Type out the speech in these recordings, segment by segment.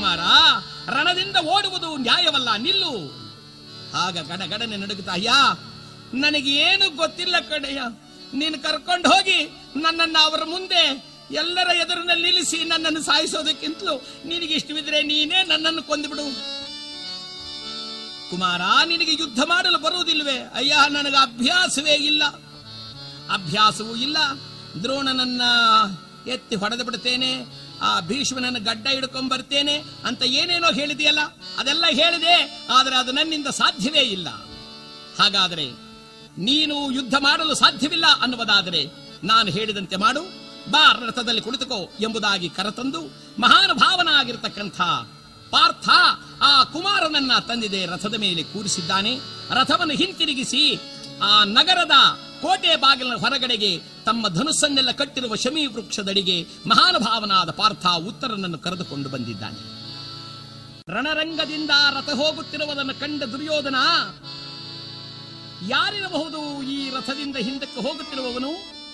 ಕುಮಾರ ರಣದಿಂದ ಓಡುವುದು ನ್ಯಾಯವಲ್ಲ ನಿಲ್ಲು ಆಗ ಗಡಗಡನೆ ನಡುಗುತ್ತಾ ಅಯ್ಯ ನನಗೆ ಏನು ಗೊತ್ತಿಲ್ಲ ಕಡೆಯ ನೀನು ಕರ್ಕೊಂಡು ಹೋಗಿ ನನ್ನನ್ನ ಅವರ ಮುಂದೆ ಎಲ್ಲರ ಎದುರಿನಲ್ಲಿ ನಿಲ್ಲಿಸಿ ನನ್ನನ್ನು ಸಾಯಿಸೋದಕ್ಕಿಂತಲೂ ನಿನಗೆ ಇಷ್ಟವಿದ್ರೆ ನೀನೇ ನನ್ನನ್ನು ಕೊಂದುಬಿಡು ಕುಮಾರ ನಿನಗೆ ಯುದ್ಧ ಮಾಡಲು ಬರುವುದಿಲ್ವೇ ಅಯ್ಯ ನನಗೆ ಅಭ್ಯಾಸವೇ ಇಲ್ಲ ಅಭ್ಯಾಸವೂ ಇಲ್ಲ ದ್ರೋಣನನ್ನ ಎತ್ತಿ ಹೊಡೆದು ಬಿಡ್ತೇನೆ ಆ ಭೀಷ್ಮನನ್ನ ಗಡ್ಡ ಹಿಡ್ಕೊಂಡ್ ಬರ್ತೇನೆ ಅಂತ ಏನೇನೋ ಹೇಳಿದೆಯಲ್ಲ ಅದೆಲ್ಲ ಹೇಳಿದೆ ಆದರೆ ಅದು ನನ್ನಿಂದ ಸಾಧ್ಯವೇ ಇಲ್ಲ ಹಾಗಾದರೆ ನೀನು ಯುದ್ಧ ಮಾಡಲು ಸಾಧ್ಯವಿಲ್ಲ ಅನ್ನುವುದಾದರೆ ನಾನು ಹೇಳಿದಂತೆ ಮಾಡು ಬಾ ರಥದಲ್ಲಿ ಕುಳಿತುಕೋ ಎಂಬುದಾಗಿ ಕರೆತಂದು ಮಹಾನುಭಾವನಾಗಿರ್ತಕ್ಕಂಥ ಪಾರ್ಥ ಆ ಕುಮಾರನನ್ನ ತಂದಿದೆ ರಥದ ಮೇಲೆ ಕೂರಿಸಿದ್ದಾನೆ ರಥವನ್ನು ಹಿಂತಿರುಗಿಸಿ ಆ ನಗರದ ಕೋಟೆ ಬಾಗಿಲಿನ ಹೊರಗಡೆಗೆ ತಮ್ಮ ಧನುಸ್ಸನ್ನೆಲ್ಲ ಕಟ್ಟಿರುವ ಶಮಿ ವೃಕ್ಷದಡಿಗೆ ಮಹಾನುಭಾವನಾದ ಪಾರ್ಥ ಉತ್ತರನನ್ನು ಕರೆದುಕೊಂಡು ಬಂದಿದ್ದಾನೆ ರಣರಂಗದಿಂದ ರಥ ಹೋಗುತ್ತಿರುವುದನ್ನು ಕಂಡ ದುರ್ಯೋಧನ ಯಾರಿರಬಹುದು ಈ ರಥದಿಂದ ಹಿಂದಕ್ಕೆ ಹೋಗುತ್ತಿರುವವನು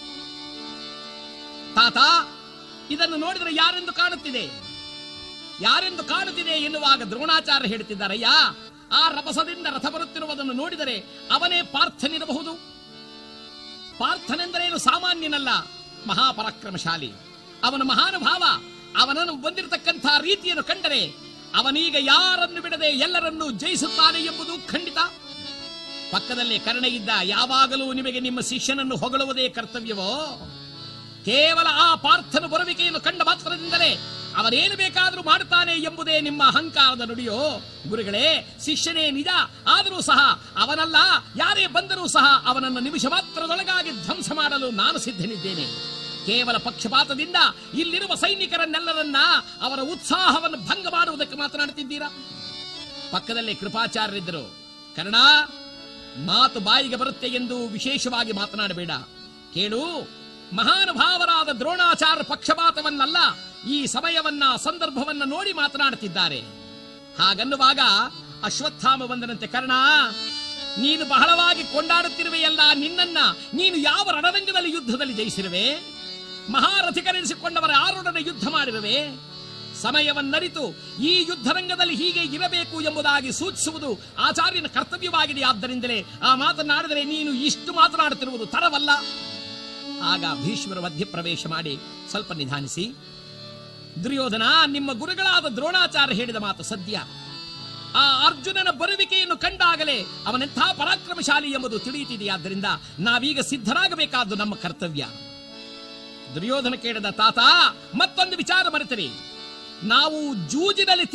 ತಾತ ಇದನ್ನು ನೋಡಿದರೆ ಯಾರೆಂದು ಕಾಣುತ್ತಿದೆ ಯಾರೆಂದು ಕಾಣುತ್ತಿದೆ ಎನ್ನುವಾಗ ದ್ರೋಣಾಚಾರ್ಯ ಹೇಳುತ್ತಿದ್ದಾರಯ್ಯ ಆ ರಭಸದಿಂದ ರಥ ಬರುತ್ತಿರುವುದನ್ನು ನೋಡಿದರೆ ಅವನೇ ಪಾರ್ಥನಿರಬಹುದು ಪಾರ್ಥನೆಂದರೇನು ಸಾಮಾನ್ಯನಲ್ಲ ಮಹಾಪರಾಕ್ರಮಶಾಲಿ ಅವನ ಮಹಾನುಭಾವ ಅವನನ್ನು ಬಂದಿರತಕ್ಕಂಥ ರೀತಿಯನ್ನು ಕಂಡರೆ ಅವನೀಗ ಯಾರನ್ನು ಬಿಡದೆ ಎಲ್ಲರನ್ನೂ ಜಯಿಸುತ್ತಾನೆ ಎಂಬುದು ಖಂಡಿತ ಪಕ್ಕದಲ್ಲೇ ಕರ್ಣ ಇದ್ದ ಯಾವಾಗಲೂ ನಿಮಗೆ ನಿಮ್ಮ ಶಿಷ್ಯನನ್ನು ಹೊಗಳುವುದೇ ಕರ್ತವ್ಯವೋ ಕೇವಲ ಆ ಪಾರ್ಥನ ಬರುವಿಕೆಯನ್ನು ಕಂಡ ಮಾತ್ರದಿಂದಲೇ ಅವನೇನು ಬೇಕಾದರೂ ಮಾಡುತ್ತಾನೆ ಎಂಬುದೇ ನಿಮ್ಮ ಅಹಂಕಾರದ ನುಡಿಯೋ ಗುರುಗಳೇ ಶಿಷ್ಯನೇ ನಿಜ ಆದರೂ ಸಹ ಅವನಲ್ಲ ಯಾರೇ ಬಂದರೂ ಸಹ ಅವನನ್ನು ನಿಮಿಷ ಮಾತ್ರದೊಳಗಾಗಿ ಧ್ವಂಸ ಮಾಡಲು ನಾನು ಸಿದ್ಧನಿದ್ದೇನೆ ಕೇವಲ ಪಕ್ಷಪಾತದಿಂದ ಇಲ್ಲಿರುವ ಸೈನಿಕರನ್ನೆಲ್ಲರನ್ನ ಅವರ ಉತ್ಸಾಹವನ್ನು ಭಂಗ ಮಾಡುವುದಕ್ಕೆ ಮಾತನಾಡುತ್ತಿದ್ದೀರಾ ಪಕ್ಕದಲ್ಲೇ ಕೃಪಾಚಾರ್ಯರಿದ್ದರು ಕರ್ಣ ಮಾತು ಬಾಯಿಗೆ ಬರುತ್ತೆ ಎಂದು ವಿಶೇಷವಾಗಿ ಮಾತನಾಡಬೇಡ ಕೇಳು ಮಹಾನುಭಾವರಾದ ದ್ರೋಣಾಚಾರ್ಯ ಪಕ್ಷಪಾತವನ್ನಲ್ಲ ಈ ಸಮಯವನ್ನ ಸಂದರ್ಭವನ್ನ ನೋಡಿ ಮಾತನಾಡುತ್ತಿದ್ದಾರೆ ಹಾಗನ್ನುವಾಗ ಅಶ್ವತ್ಥಾಮ ಬಂದನಂತೆ ಕರ್ಣ ನೀನು ಬಹಳವಾಗಿ ಕೊಂಡಾಡುತ್ತಿರುವೆಯಲ್ಲ ನಿನ್ನನ್ನ ನೀನು ಯಾವ ರಣರಂಗದಲ್ಲಿ ಯುದ್ಧದಲ್ಲಿ ಜಯಿಸಿರುವೆ ಮಹಾರಥಿಕರೆನಿಸಿಕೊಂಡವರ ಆರೊಡನೆ ಯುದ್ಧ ಮಾಡಿರುವೆ ಸಮಯವನ್ನರಿತು ಈ ಯುದ್ಧರಂಗದಲ್ಲಿ ಹೀಗೆ ಇರಬೇಕು ಎಂಬುದಾಗಿ ಸೂಚಿಸುವುದು ಆಚಾರ್ಯನ ಕರ್ತವ್ಯವಾಗಿದೆ ಆದ್ದರಿಂದಲೇ ಆ ಮಾತನಾಡಿದರೆ ನೀನು ಇಷ್ಟು ಮಾತನಾಡುತ್ತಿರುವುದು ತರವಲ್ಲ ಆಗ ಭೀಷ್ಮರ ಮಧ್ಯಪ್ರವೇಶ ಮಾಡಿ ಸ್ವಲ್ಪ ನಿಧಾನಿಸಿ ದುರ್ಯೋಧನ ನಿಮ್ಮ ಗುರುಗಳಾದ ದ್ರೋಣಾಚಾರ್ಯ ಹೇಳಿದ ಮಾತು ಸದ್ಯ ಆ ಅರ್ಜುನನ ಬರುವಿಕೆಯನ್ನು ಕಂಡಾಗಲೇ ಅವನೆಂಥ ಪರಾಕ್ರಮಶಾಲಿ ಎಂಬುದು ತಿಳಿಯುತ್ತಿದೆಯಾದ್ದರಿಂದ ನಾವೀಗ ಸಿದ್ಧರಾಗಬೇಕಾದ್ದು ನಮ್ಮ ಕರ್ತವ್ಯ ದುರ್ಯೋಧನ ಕೇಳಿದ ತಾತ ಮತ್ತೊಂದು ವಿಚಾರ ಮರೆತರಿ ನಾವು ಜೂಜಿನಲ್ಲಿ